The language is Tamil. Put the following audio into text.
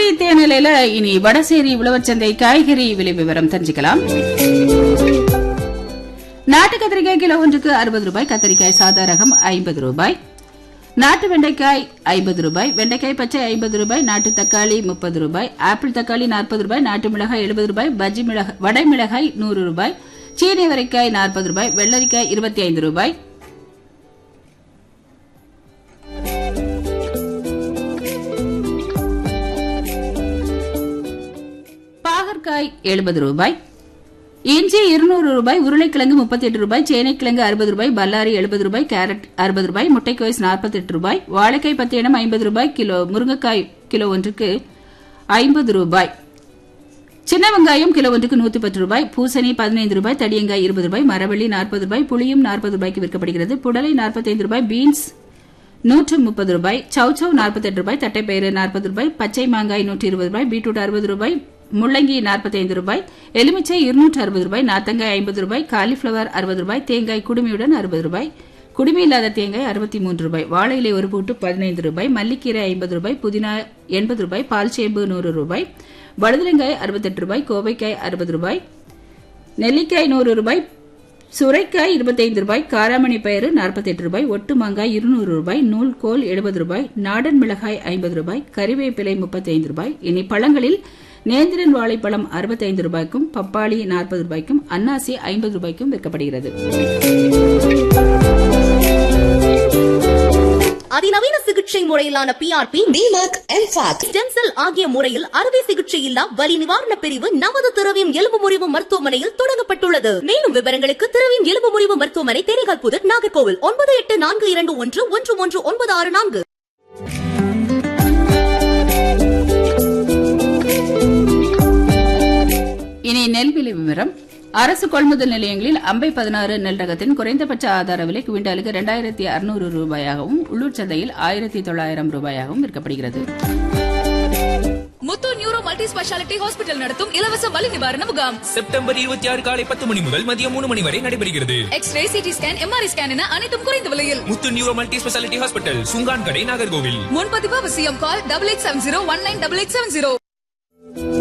தருமபுரி தேனிலையில இனி வடசேரி உழவச்சந்தை காய்கறி விலை விவரம் தெரிஞ்சுக்கலாம் நாட்டு கத்திரிக்காய் கிலோ ஒன்றுக்கு அறுபது ரூபாய் கத்திரிக்காய் சாதா ரகம் ஐம்பது ரூபாய் நாட்டு வெண்டைக்காய் ஐம்பது ரூபாய் வெண்டைக்காய் பச்சை ஐம்பது ரூபாய் நாட்டு தக்காளி முப்பது ரூபாய் ஆப்பிள் தக்காளி நாற்பது ரூபாய் நாட்டு மிளகாய் எழுபது ரூபாய் பஜ்ஜி மிளகாய் வடை மிளகாய் நூறு ரூபாய் சீனி வரைக்காய் நாற்பது ரூபாய் வெள்ளரிக்காய் இருபத்தி ஐந்து ரூபாய் பாகற்காய் எழுபது ரூபாய் இஞ்சி இருநூறு ரூபாய் உருளைக்கிழங்கு முப்பத்தி எட்டு ரூபாய் சேனைக்கிழங்கு அறுபது ரூபாய் பல்லாரி எழுபது ரூபாய் கேரட் அறுபது ரூபாய் முட்டைக்கோஸ் நாற்பத்தி எட்டு ரூபாய் வாழைக்காய் பத்து எண்ணம் ஐம்பது ரூபாய் கிலோ முருங்கைக்காய் கிலோ ஒன்றுக்கு ஐம்பது ரூபாய் சின்ன வெங்காயம் கிலோ ஒன்றுக்கு நூத்தி பத்து ரூபாய் பூசணி பதினைந்து ரூபாய் தடியங்காய் இருபது ரூபாய் மரவள்ளி நாற்பது ரூபாய் புளியும் நாற்பது ரூபாய்க்கு விற்கப்படுகிறது புடலை நாற்பத்தைந்து ரூபாய் பீன்ஸ் நூற்று முப்பது ரூபாய் சௌச்சவ் நாற்பத்தெட்டு ரூபாய் தட்டைப்பயிறு நாற்பது ரூபாய் பச்சை மாங்காய் நூற்றி இருபது ரூபாய் பீட்ரூட் அறுபது ரூபாய் முள்ளங்கி நாற்பத்தைந்து ரூபாய் எலுமிச்சை இருநூற்று அறுபது ரூபாய் நாத்தங்காய் ஐம்பது ரூபாய் காலிஃபிளவர் அறுபது ரூபாய் தேங்காய் குடுமியுடன் அறுபது ரூபாய் குடுமி இல்லாத தேங்காய் அறுபத்தி மூன்று ரூபாய் வாழை இலை ஒரு பூட்டு பதினைந்து ரூபாய் மல்லிக்கீரை ஐம்பது ரூபாய் புதினா எண்பது ரூபாய் பால் சேம்பு நூறு ரூபாய் வடுதலங்காய் அறுபத்தெட்டு ரூபாய் கோவைக்காய் அறுபது ரூபாய் நெல்லிக்காய் நூறு ரூபாய் சுரைக்காய் இருபத்தைந்து ரூபாய் காராமணி பயிறு நாற்பத்தெட்டு ரூபாய் ஒட்டு மாங்காய் இருநூறு ரூபாய் நூல்கோல் எழுபது ரூபாய் நாடன் மிளகாய் ஐம்பது ரூபாய் கறிவேப்பிலை முப்பத்தைந்து ரூபாய் இனி பழங்களில் நேந்திரன் வாழைப்பழம் அறுபத்தைந்து ரூபாய்க்கும் பப்பாளி நாற்பது ரூபாய்க்கும் அன்னாசி ஐம்பது ரூபாய்க்கும் விற்கப்படுகிறது அதிநவீன சிகிச்சை முறையிலான PRP DMAC MFAC stem cell ஆகிய முறையில் அறுவை சிகிச்சை இல்லா வலி நிவாரண பிரிவு நமது திரவியம் எலும்பு முறிவு மருத்துவமனையில் தொடங்கப்பட்டுள்ளது மேலும் விவரங்களுக்கு திரவியம் எலும்பு முறிவு மருத்துவமனை தேனிகால் புதர் நாகர்கோவில் ஒன்பது எட்டு நான்கு இரண்டு ஒன்று ஒன்று ஒன்று ஒன்பது ஆறு நான்கு இனி நெல் விலை விவரம் அரசு கொள்முதல் நிலையங்களில் அம்பை பதினாறு நெல் ரகத்தின் குறைந்தபட்ச ஆதார விலை குவிண்டாலுக்கு இரண்டாயிரத்தி அறுநூறு ரூபாயாகவும் உள்ளூர் சந்தையில் ஆயிரத்தி தொள்ளாயிரம் ரூபாயாகவும் விற்கப்படுகிறது Muthu neuro multi speciality hospital நடத்தும் இலவச வலி நிவாரண முகாம் செப்டம்பர் இருபத்தி ஆறு காலை பத்து மணி முதல் மதியம் மூணு மணி வரை நடைபெறுகிறது X ray CT scan MRI scan என அனைத்தும் குறைந்த விலையில் Muthu neuro multi speciality hospital Chunkankadai Nagercoil முன்பதிவு அவசியம் call double eight seven zero one nine double eight seven zero